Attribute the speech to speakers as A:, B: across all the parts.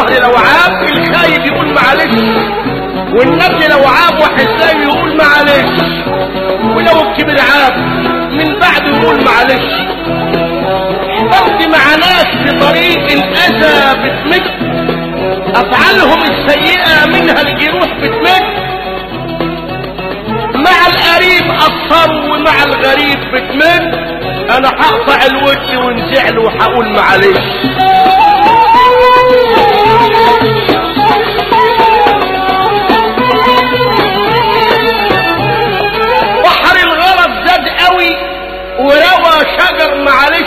A: ظهر لو عاب الخايب يقول معلش والنبي لو عاب واحد زيه يقول معلش ولو الكبير عاب من بعده يقول معلش حضرت مع ناس في طريق الأذى بتمد أفعالهم السيئة منها الجروح بتمد مع القريب أثروا ومع الغريب بتمد أنا هقطع الود ونزعل وهقول معلش بحر الغلط زاد قوي وروى شجر معلش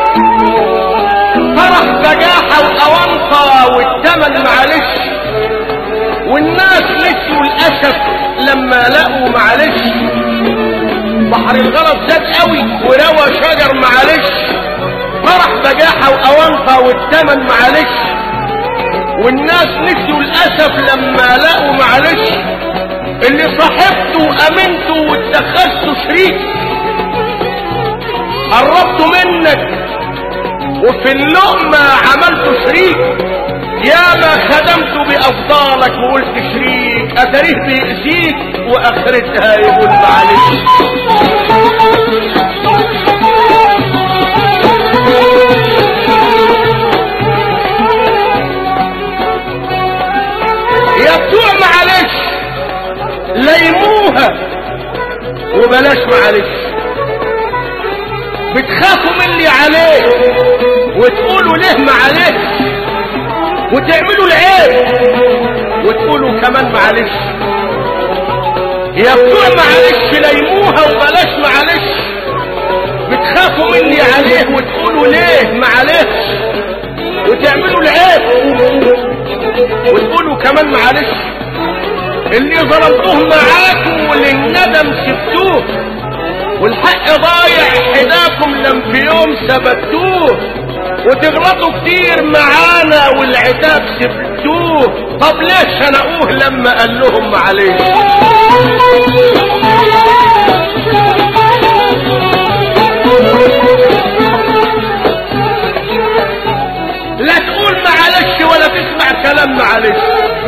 A: فرح بجاحة وأونطة والتمن معلش والناس نسيوا الأسف لما لقوا معلش بحر الغلط زاد قوي وروى شجر معلش فرح بجاحة وأونطة والتمن معلش والناس نسيوا الأسف لما لقوا معلش اللي صاحبته وأمنته واتخذته شريك قربته منك وفي اللقمة عملته شريك يا ما خدمته بأفضالك وقلت شريك أتاريه بيأذيك وآخرتها يقول معلش يا بتوع معلش ليموها وبلاش معلش بتخافوا مني عليه وتقولوا ليه معلش وتعملوا العيب وتقولوا كمان معلش يا بتوع معلش ليموها وبلاش معلش بتخافوا مني عليه وتقولوا ليه معلش وتعملوا العيب وتقولوا كمان معلش اللي ظلمتوه معاكم وللندم سبتوه والحق ضايع حداكم لم في يوم ثبتوه وتغلطوا كتير معانا والعتاب سبتوه طب ليه شنقوه لما قال لهم معلش لا تقول معلش ولا تسمع كلام معلش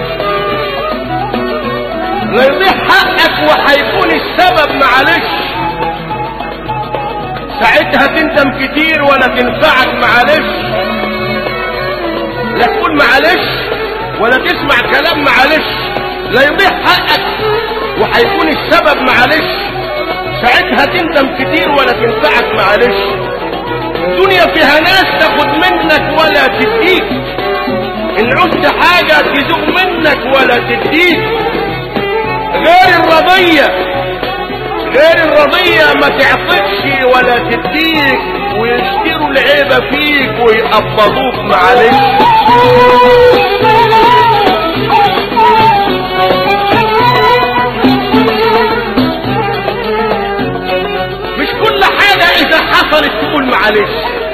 A: لا يضيع حقك وهيكون السبب معلش ساعتها تندم كتير ولا تنفعك معلش لا تقول معلش ولا تسمع كلام معلش لا يضيع حقك وهيكون السبب معلش ساعتها تندم كتير ولا تنفعك معلش الدنيا فيها ناس تاخد منك ولا تديك ان عوزت حاجة تزوق منك ولا تديك غير الرضية غير الرضية ما تعطيكش ولا تديك ويشتروا العيبة فيك ويقبضوك معلش مش كل حاجة إذا حصلت تقول معلش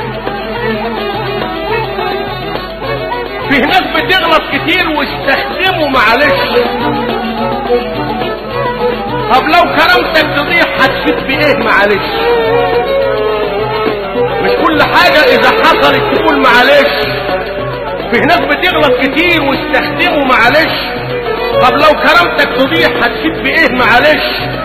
A: فيه ناس بتغلط كتير واستخدموا معلش طب لو كرامتك تضيع هتفيد بايه معلش مش كل حاجة اذا حصلت تقول معلش فيه ناس بتغلط كتير واستخدموا معلش طب لو كرامتك تضيع هتفيد بايه معلش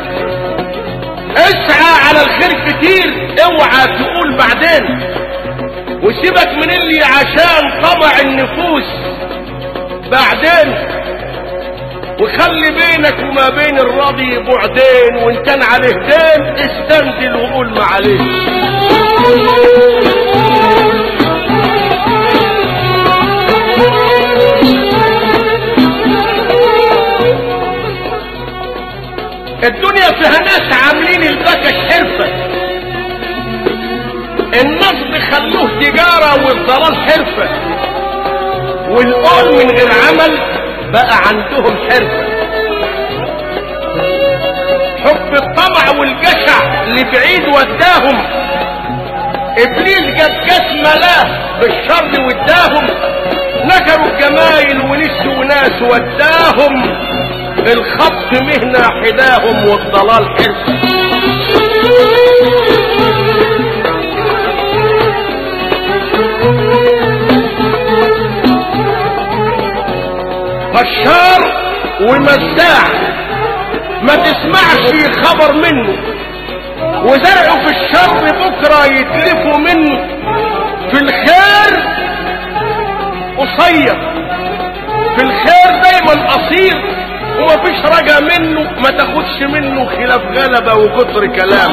A: اسعى على الخير كتير اوعى تقول بعدين وسيبك من اللي عشان طمع النفوس بعدين وخلي بينك وما بين الراضي بعدين وان كان عليه دين استنزل وقول معلش الدنيا فيها ناس عاملين البكش حرفة النصب خلوه تجارة والضلال حرفة والقول من غير عمل بقى عندهم حرفة حب الطمع والجشع لبعيد وداهم ابليس جاب كاس ملاه بالشر وداهم نكروا الجمايل ونسوا ناس وداهم الخط مهنة حداهم والضلال حرفة بشار ومزاع ما تسمعش خبر منه وزرعه في الشر بكرة يتلفوا منه في الخير قصير في الخير دايما قصير ومفيش رجا منه ما تاخدش منه خلاف غلبة وكتر كلام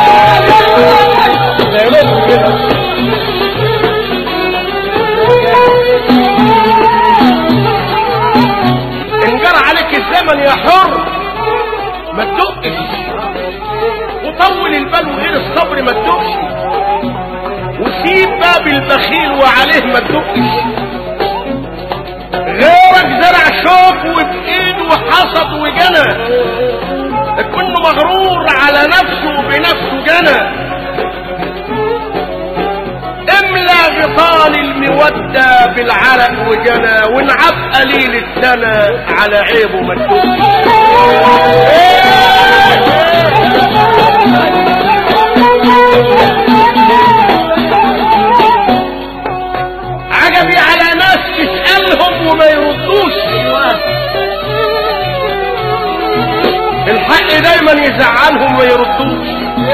A: ان جرى عليك الزمن يا حر ما تدقش وطول البال وغير الصبر ما تدقش وسيب باب البخيل وعليه ما تدقش غيرك زرع شوك وبايده حصد وجنى كله مغرور على نفسه وبنفسه جنى املى غطان المودة بالعرق وجنى وانعب قليل السنة على عيبه ما عجبي على ناس تسألهم وما يردوش الحق دايما يزعلهم وما يردوش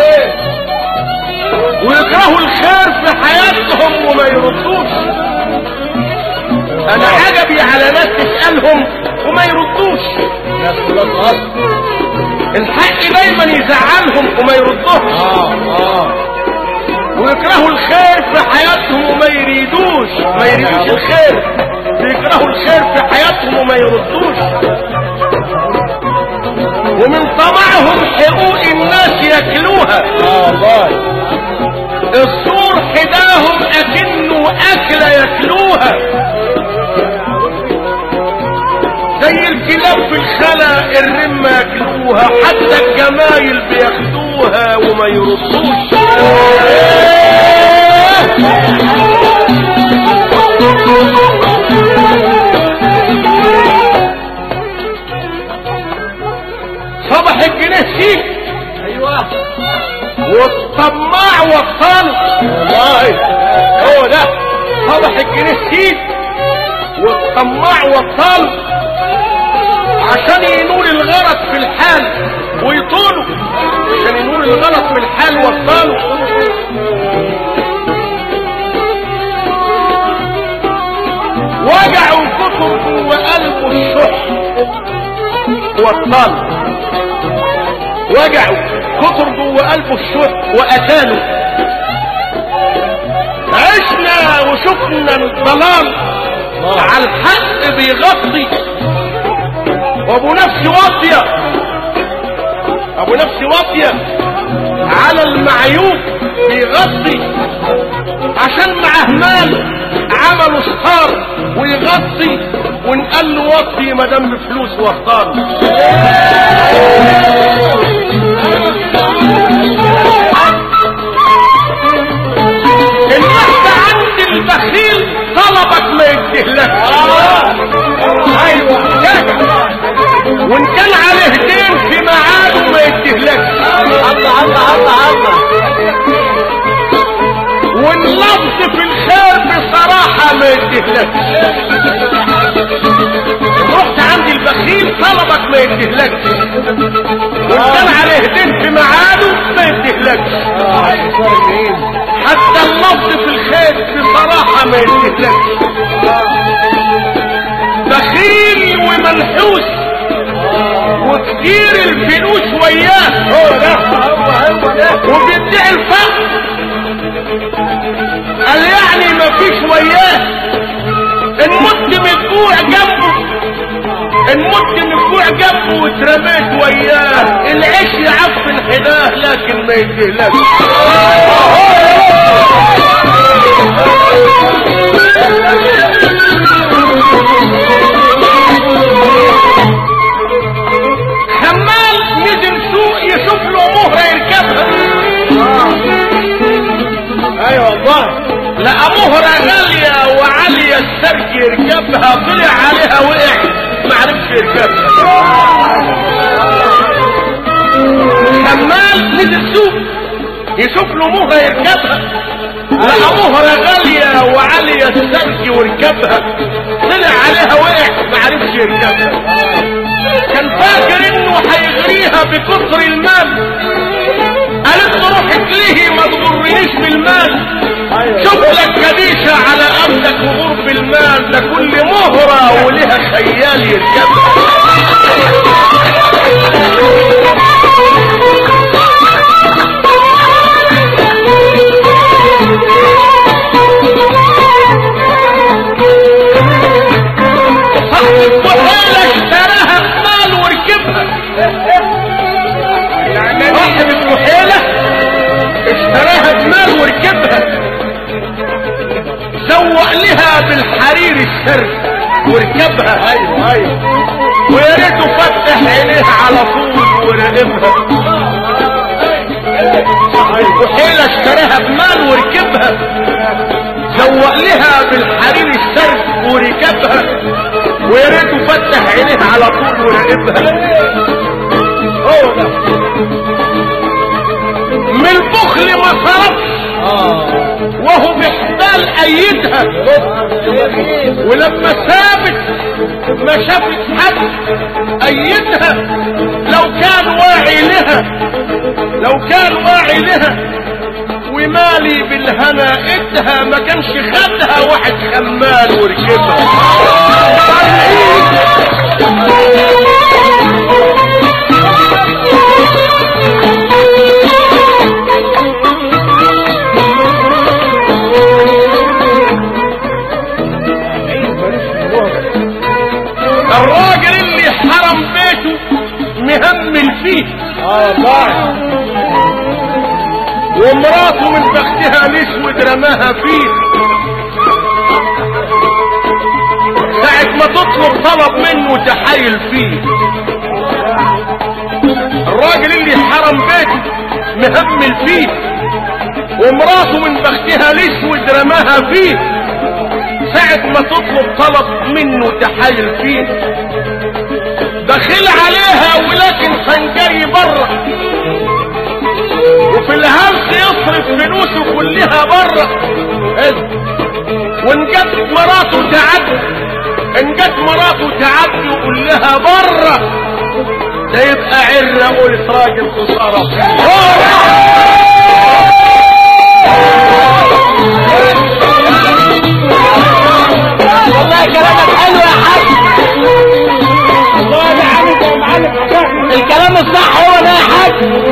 A: ويكرهوا الخير في حياتهم وما يردوش انا عجبي على ناس تسألهم وما يردوش الحق دايما يزعلهم وما يردوش ويكرهوا الخير في حياتهم وما يريدوش ما يريدوش الخير بيكرهوا الخير في حياتهم وما يردوش ومن طمعهم حقوق الناس ياكلوها الصور حداهم اكنه اكلة ياكلوها زي الكلاب في الخلا الرمة ياكلوها حتى الجمايل بياخدوها وما يردوش صبح الجنيه سيك
B: ايوه
A: والطماع وصل والله هو ده صبح الجنيه سيك والطماع وصل عشان ينول الغرض في الحال ويطوله عشان ينول الغلط في الحال وصله وجعوا كتب وقلبه الشح وصله وجعوا كتر جوه قلبه الشوق وقتاله عشنا وشفنا الضلال على الحق بيغطي وابو نفسي واطية ابو نفسي واطية على المعيوب بيغطي عشان معاه مال عملوا ستار ويغطي ونقال له وطي ما دام بفلوس واختار النحت عند البخيل طلبك ما يديهلك ايوه جدع وان كان عليه دين في ميعاده ما يديهلكش
B: الله الله الله الله
A: واللفظ في الخير بصراحة ما يديهلكش رحت عند البخيل طلبك ما يديهلكش وان كان عليه دين في ميعاده ما يديهلكش حتى اللفظ في الخير بصراحة ما يديهلكش بخيل ومنحوس وكتير الفلوس وياه هو ده وبيدعي الفقر قال يعني مفيش وياه ان مت من الجوع جنبه ان مت من الجوع جنبه واترميت وياه العيش يعفن حداه لكن ما يديهلكش خمال نزل سوق يشوف له مهرة يركبها ايوه والله لقى مهرة غالية وعالية السرج يركبها طلع عليها وقع ما عرفش يركبها خمال نزل سوق يشوف له مهرة يركبها لقى مهرة غالية وعالية السرج وركبها طلع عليها وقع ما عرفش يركبها كان فاكر انه هيغريها بكثر المال قالت له روح اتلهي ما تغرنيش بالمال شوف لك كديشة على املك وغور بالمال ده كل مهرة ولها خيال يركبها صاحب البحيرة اشتراها بمال وركبها صاحب البحيرة اشتراها بمال وركبها زوق لها بالحرير السرد وركبها ايوه ايوه ويا ريته فتح عينيه على طول وراقبها البحيرة اشتراها بمال وركبها زوق لها بالحرير السرد وركبها ويا ريته فتح عينيه على طول وراقبها هو ده من البخل ما صرفش وهو بحبال ايدها ولما سابت ما شافت حد ايدها لو كان واعي لها لو كان واعي لها ومالي بالهنا ادها ما كانش خدها واحد خمال وركبها الراجل اللي حرم بيته مهمل فيه
B: اه والله
A: ومراته من بختها الاسود رماها فيه ساعة ما تطلب طلب منه تحايل فيه الراجل اللي حرم بيته مهمل فيه ومراته من بختها الاسود رماها فيه ساعة ما تطلب طلب منه تحايل فيه دخل عليها ولكن كان جاي بره وفي الهلس يصرف فلوسه كلها بره وان جت مراته تعدي ان جت مراته تعدي وقول لها بره ده يبقى عرة قلت راجل خسارة
B: والله كلامك حلو يا حاج والله يا عم يا معلم الكلام الصح هو ده يا حاج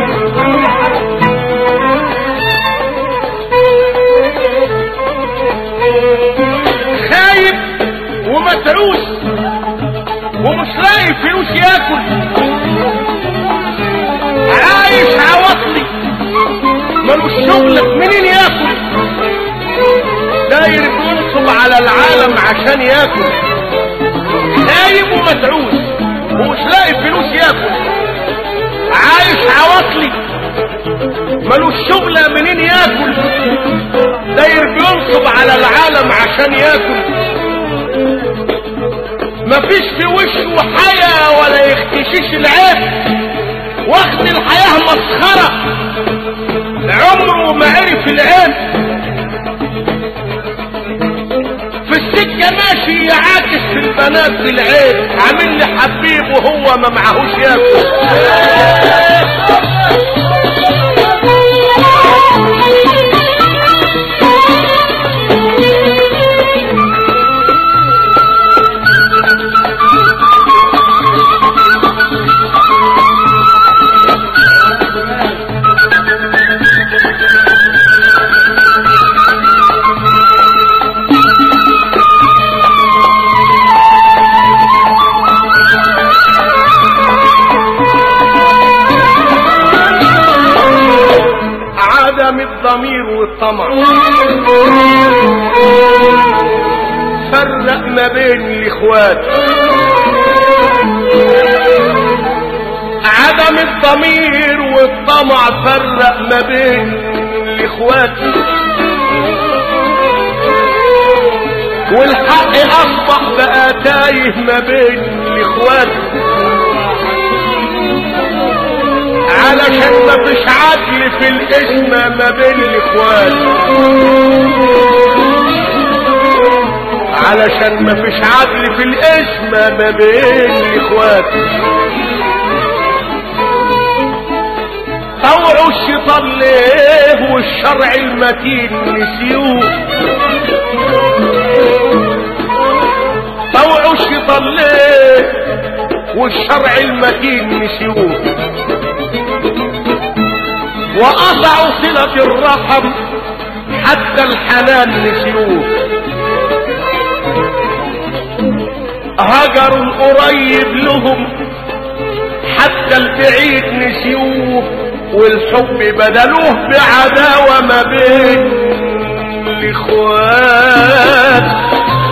A: خايف ومتعوس ومش لاقي فلوس ياكل عايش عواطلي ملوش شغل منين ياكل داير بينصب على العالم عشان ياكل خايف ومتعوس ومش لاقي فلوس ياكل عايش عواطلي ملوش شغلة منين ياكل داير بينصب على العالم عشان ياكل مفيش في وشه حياة ولا يختشيش العيب واخد الحياة مسخرة عمره ما عرف العيب في السكة ماشي يعاكس في البنات بالعيب عامل لي حبيب وهو ما معهوش ياكل عدم الضمير والطمع فرق ما بين الاخوات عدم الضمير والطمع فرق ما بين الاخوات والحق اصبح بقى تايه ما بين الاخوات علشان ما فيش عدل في الاسم ما بين الاخوات علشان مفيش عدل في القسمة ما بين الاخوات طوعوا الشيطان ليه والشرع المتين نسيوه طوعوا الشيطان ليه والشرع المتين نسيوه وقطعوا صلة الرحم حتى الحنان نسيوه هجروا القريب لهم حتى البعيد نسيوه والحب بدلوه بعداوة ما بين الاخوات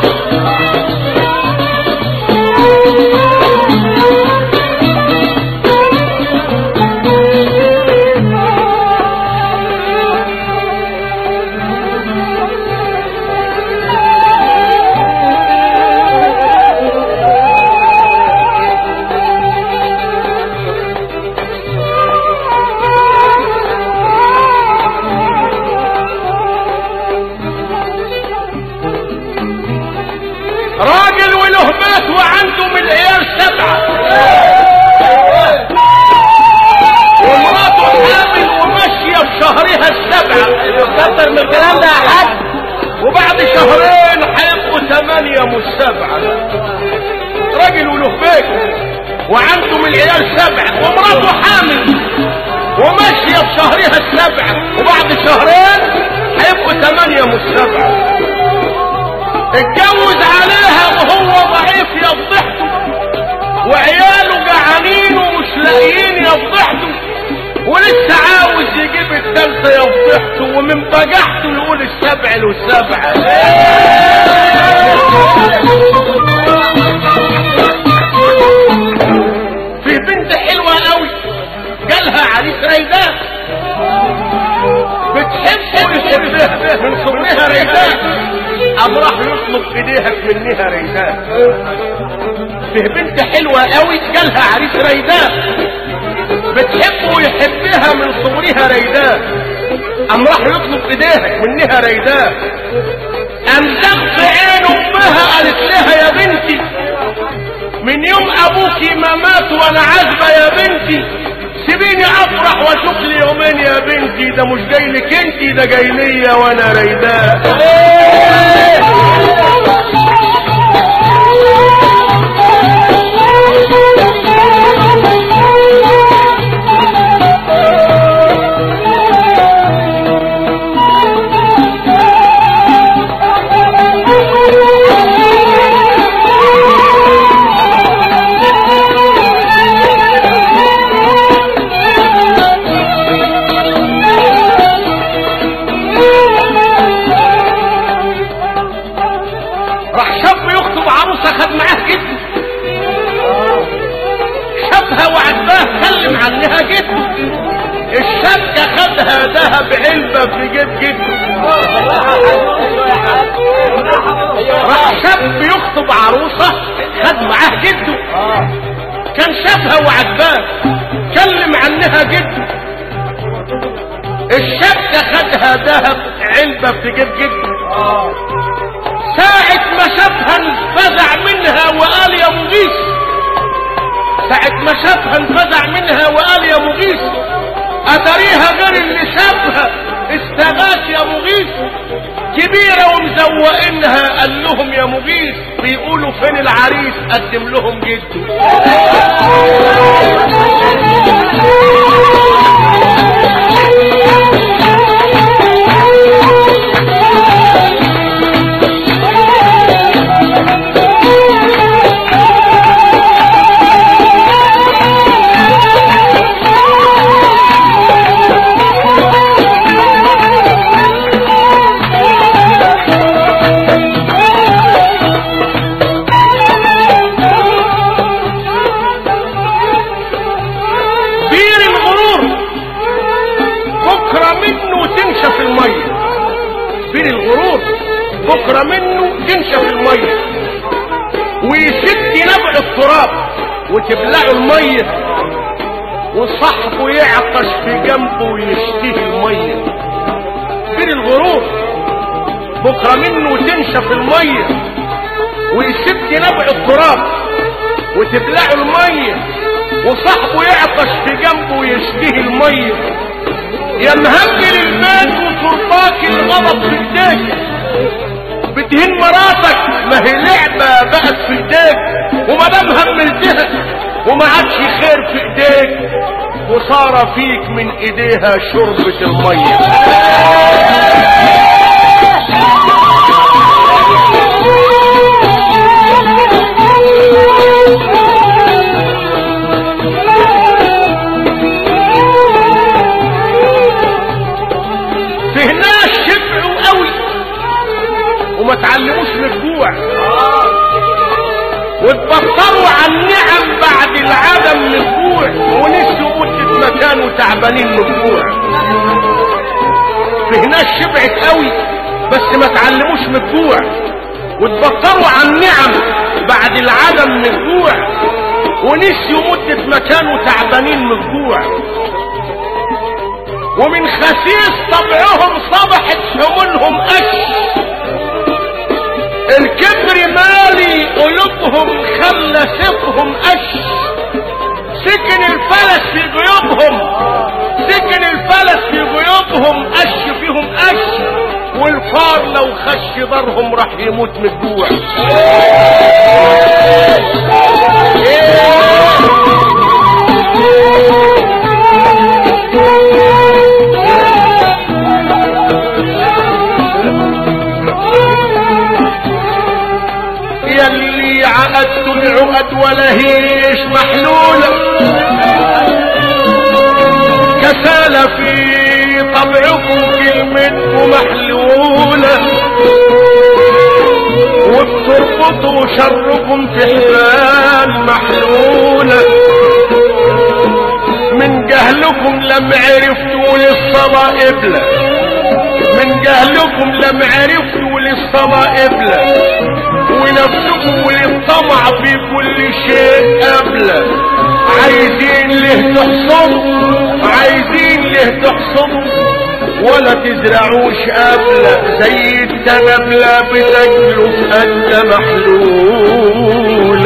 A: راجل وله بيت وعنده من العيال سبعة ومراته حامل وماشية في شهرها السبعة
B: كتر من الكلام ده يا حاج
A: وبعد شهرين هيبقوا ثمانية مش سبعة راجل وله بيت وعنده من العيال سبعة ومراته حامل وماشية في شهرها السبعة وبعد شهرين هيبقوا ثمانية مش سبعة اتجوز عليها وهو ضعيف يفضحته وعياله جعانين ومش لاقيين يفضحته ولسه عاوز يجيب الثالثة يفضحته ومن بجحته يقول السبع له سبعة في بنت حلوة قوي جالها عريس ريدان بتحبه ويحبها من صغرها ريدان قام راح يطلب ايديها منها ريدان فيه بنت حلوة قوي جالها عريس ريدان بتحبه ويحبها من صغرها ريدان قام راح يطلب ايديها منها ريدان قام دق عين امها قالت لها يا بنتي من يوم ابوكي ما مات وانا عازبه يا بنتي سيبيني افرح واشوف لي يومين يا بنتي ده مش جاي لك انتي ده جاي ليا وانا ريدان راح شاب يخطب عروسه خد معاه جده شافها وعجباه كلم عنها جده الشبكة خدها ذهب علبة في جيب جده راح شاب يخطب عروسة خد معاه جده كان شافها وعجباه كلم عنها جده الشبكة خدها ذهب علبة في جيب جده ساعة ما شافها انفزع منها وقال يا مغيث ساعة ما شافها انفزع منها وقال يا مغيث اتريها غير اللي شافها استغاث يا مغيث كبيرة ومزوقينها قال لهم يا مغيث بيقولوا فين العريس قدم لهم جده بير الغرور بكرة منه تنشف المية بير الغرور بكرة منه تنشف المية ويسد نبع التراب وتبلعه المية وصاحبه يعطش في جنبه ويشتهي المية بير الغرور بكرة منه تنشف المية ويسد نبع التراب وتبلعه الميه وصاحبه يعطش في جنبه ويشتهي الميه يا مهمل البيت وترباك الغضب في ايديك بتهين مراتك ما هي لعبه بقت في ايديك وما دام هملتها وما عادش خير في ايديك وصار فيك من ايديها شربة المية في ناس شبعوا قوي وما تعلموش من الجوع واتبطروا عن النعم بعد العدم من الجوع ونسوا مدة مكان وتعبانين من الجوع في ناس شبعت قوي بس ما تعلموش من الجوع واتبطروا عن النعم بعد العدم من الجوع ونسيوا مدة مكان وتعبانين من الجوع ومن خسيس طبعهم صبحت حمولهم قش الكبر مالي قلوبهم خلى سيفهم قش سكن الفلس في جيوبهم سكن الفلس في جيوبهم قش فيهم قش والفار لو خش دارهم راح يموت من الجوع يلي عقدت العقد ولا هيش محلولة كسالة في طبعكم كلمتكم محلولة وبتربطوا شركم في حبال محلولة من جهلكم لم عرفتوا للصلاة قبلة من جهلكم لم عرفتوا للصلاة قبلة ونفسكم وللطمع في كل شيء قبلة عايزين له تحصدوا عايزين له تحصدوا ولا تزرعوش قبلة زي التنبلة بتجلس قد محلول